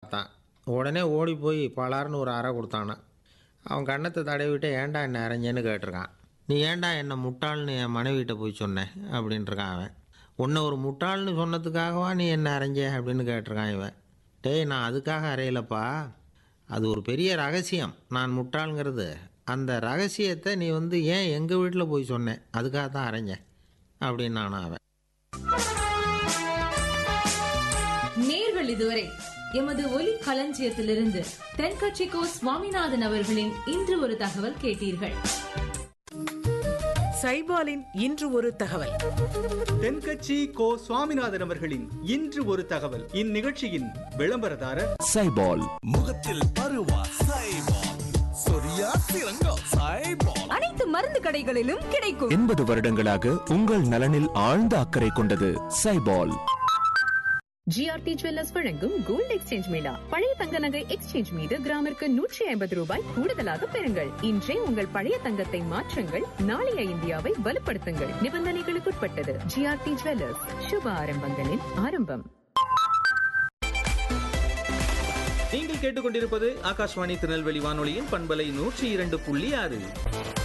பார்த்தான் உடனே ஓடி போய் பலார்னு ஒரு அறை கொடுத்தானான் அவன் கண்ணத்தை தடவிட்டு ஏன்டா என்ன அரைஞ்சேன்னு கேட்டிருக்கான் நீ ஏன்டா என்ன முட்டாள்னு என் மனைவிட்ட போய் சொன்னேன் அப்படின்ட்டுருக்கான் அவன் உன்னை ஒரு முட்டாள்னு சொன்னதுக்காகவா நீ என்ன அரைஞ்ச அப்படின்னு கேட்டிருக்கான் இவன் டேய் நான் அதுக்காக அறையலப்பா அது ஒரு பெரிய ரகசியம் நான் முட்டாளுங்கிறது அந்த ரகசியத்தை நீ வந்து ஏன் எங்கள் வீட்டில் போய் சொன்னேன் அதுக்காக தான் அரைஞ்சேன் அப்படின்னு நானும் அவன் நேர்கள் இதுவரை எமது ஒலி களஞ்சியத்திலிருந்து தென்கட்சிக்கோ சுவாமிநாதன் அவர்களின் இன்று ஒரு தகவல் கேட்டீர்கள் சைபாலின் இன்று ஒரு தகவல் தென்கட்சி கோ சுவாமிநாதன் அவர்களின் இன்று ஒரு தகவல் இந்நிகழ்ச்சியின் விளம்பரதாரர் சைபால் முகத்தில் பருவா சைபால் சொரியா சிறங்கோ சைபால் அனைத்து மருந்து கடைகளிலும் கிடைக்கும் எண்பது வருடங்களாக உங்கள் நலனில் ஆழ்ந்த அக்கறை கொண்டது சைபால் ஜிஆர்டி ஜுவல்லர்ஸ் வழங்கும் கோல்ட் எக்ஸ்சேஞ்ச் மேளா பழைய தங்க நகை எக்ஸ்சேஞ்ச் மீது கிராமிற்கு நூற்றி ஐம்பது ரூபாய் கூடுதலாக பெறுங்கள் இன்றே உங்கள் பழைய தங்கத்தை மாற்றுங்கள் நாளைய இந்தியாவை வலுப்படுத்துங்கள் நிபந்தனைகளுக்குட்பட்டது ஜிஆர்டி ஜுவல்லர்ஸ் சுப ஆரம்பங்களின் ஆரம்பம் நீங்கள் கேட்டுக்கொண்டிருப்பது ஆகாஷ்வாணி திருநெல்வேலி வானொலியின் பண்பலை நூற்றி இரண்டு புள்ளி ஆறு